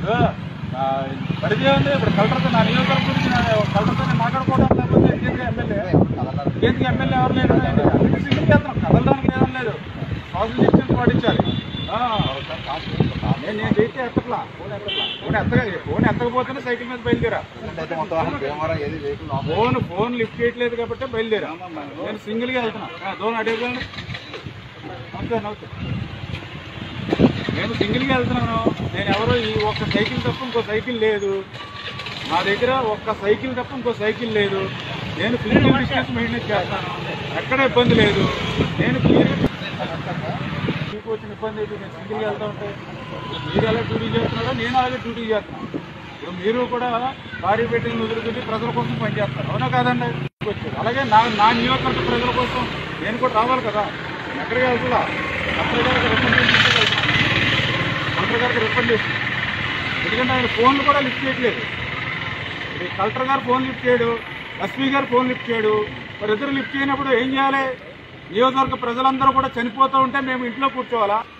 ఇప్పుడు ఆ, పరిధి ఉంది ఇప్పుడు కలెక్టర్తో నా నియోజకవర్గం గురించి నా కలెక్టర్తో నేను మాట్లాడుకోవడం లేకపోతే ఇంకేంటి ఎమ్మెల్యే ఇంకేంటి ఎమ్మెల్యే ఎవరు లేరు అందుకే సింగిల్ చేస్తున్నాం కదలడానికి ఏం లేదు సోషల్ డిస్టెన్స్ పాటించాలి ఆ, నేను నేను చేస్తే ఎత్తట్లా ఫోన్ ఎత్తట్లా ఫోన్ ఎత్తగా ఫోన్ ఎత్తకపోతేనే సైకిల్ మీద బయలుదేరా అయితే మొత్తం భీమవరం ఏది వెహికల్ లోపల ఫోన్ ఫోన్ లిఫ్ట్ చేయట్లేదు కాబట్టి బయలుదేరా నేను సింగిల్ గా వెళ్తున్నా ఆ, దూరం అడిగండి నమస్తే నమస్తే నేను సింగిల్ గా వెళ్తున్నాను నేను ఎవరో ఈ ఒక్క సైకిల్ తప్ప ఇంకో సైకిల్ లేదు నా దగ్గర ఒక్క సైకిల్ తప్ప ఇంకో సైకిల్ లేదు నేను ఫిజికల్ డిస్టెన్స్ మెయింటైన్ చేస్తాను ఎక్కడ ఇబ్బంది లేదు నేను క్లియర్ మీకు వచ్చిన ఇబ్బంది ఏంటి నేను సింగిల్గా వెళ్తా ఉంటే మీరు ఎలా డ్యూటీ చేస్తున్నారో నేను అలాగే డ్యూటీ చేస్తున్నాను ఇప్పుడు మీరు కూడా భారీ పెట్టిన వదులుకుని ప్రజల కోసం పనిచేస్తారు అవునా కాదండి వచ్చారు అలాగే నా నా నియోజకవర్గ ప్రజల కోసం నేను కూడా రావాలి కదా ఎక్కడికి వెళ్తున్నా కలెక్టర్ గారికి రికమెండేషన్ ఇస్తే వెళ్తున్నాను. కలెక్టర్ గారికి రికమెండేషన్ ఎందుకంటే ఆయన ఫోన్లు కూడా లిఫ్ట్ చేయట్లేదు ఈ కలెక్టర్ గారు ఫోన్ లిఫ్ట్ చేయడు ఎస్పీ గారు ఫోన్ లిఫ్ట్ చేయడు మరి ఇద్దరు లిఫ్ట్ చేయనప్పుడు ఏం చేయాలి నియోజకవర్గ ప్రజలందరూ కూడా చనిపోతూ ఉంటే మేము ఇంట్లో కూర్చోవాలా